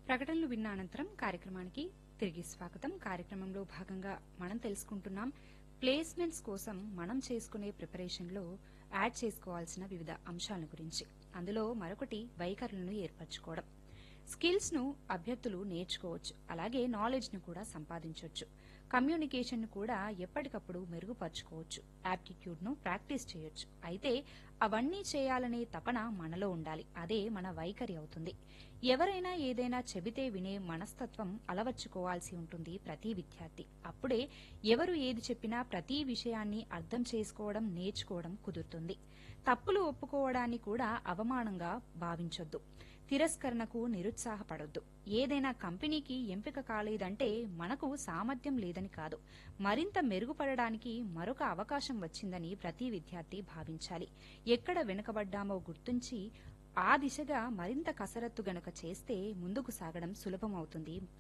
ప్రకటనలు విన్న అనంతరం కార్యక్రమానికి తిరిగి స్వాగతం కార్యక్రమంలో భాగంగా మనం తెలుసుకుంటున్నాం ప్లేస్మెంట్స్ కోసం మనం చేసుకునే ప్రిపరేషన్లో యాడ్ చేసుకోవాల్సిన వివిధ అంశాల గురించి అందులో మరొకటి వైఖరులను ఏర్పరచుకోవడం స్కిల్స్ ను అభ్యర్థులు నేర్చుకోవచ్చు అలాగే నాలెడ్జ్ ను కూడా సంపాదించవచ్చు కమ్యూనికేషన్ ను కూడా ఎప్పటికప్పుడు మెరుగుపరచుకోవచ్చు యాప్టిట్యూడ్ ను ప్రాక్టీస్ చేయొచ్చు అయితే అవన్నీ చేయాలనే తపన మనలో ఉండాలి అదే మన వైఖరి అవుతుంది ఎవరైనా ఏదైనా చెబితే వినే మనస్తత్వం అలవర్చుకోవాల్సి ఉంటుంది ప్రతి విద్యార్థి అప్పుడే ఎవరు ఏది చెప్పినా ప్రతి విషయాన్ని అర్థం చేసుకోవడం నేర్చుకోవడం కుదురుతుంది తప్పులు ఒప్పుకోవడాన్ని కూడా అవమానంగా భావించొద్దు తిరస్కరణకు నిరుత్సాహపడొద్దు ఏదైనా కంపెనీకి ఎంపిక కాలేదంటే మనకు సామర్థ్యం లేదని కాదు మరింత మెరుగుపడడానికి మరొక అవకాశం వచ్చిందని ప్రతి విద్యార్థి భావించాలి ఎక్కడ వెనుకబడ్డామో గుర్తించి ఆ దిశగా మరింత కసరత్తు గనుక చేస్తే ముందుకు సాగడం సులభమవుతుంది